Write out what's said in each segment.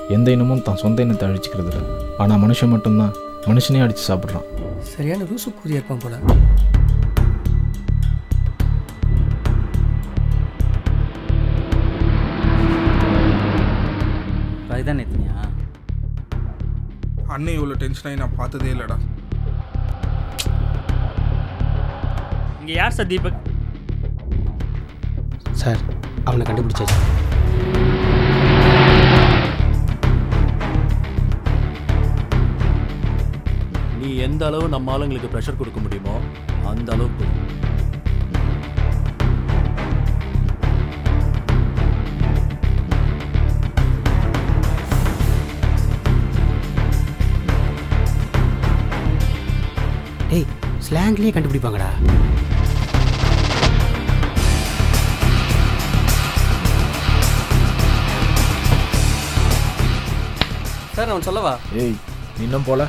எந்த இனமும் தான் சொந்த இனத்தை அழிச்சிக்கிறது இல்லை ஆனால் மனுஷன் மட்டும்தான் மனுஷனே அடித்து சாப்பிட்றான் சரியான ரூசு கூதியா இருப்பான் போல அதுதான் நேத்தினியா அண்ணன் இவ்வளோ டென்ஷனாகி நான் பார்த்ததே இல்லைடா இங்கே யார் சார் தீபக் சார் அவனை கண்டுபிடிச்சாச்சு நீ எந்த அளவு நம்ம ஆளுங்களுக்கு ப்ரெஷர் கொடுக்க முடியுமோ அந்த அளவுக்கு கொடு. டேய் ஸ்லாங்லேயே கண்டுபிடிப்பாங்கடா சார் நான் சொல்லவா ஏய் நீ இன்னும் போல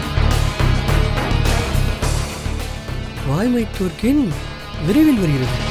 வாய்மை தோற்கின் விரைவில் வருகிறது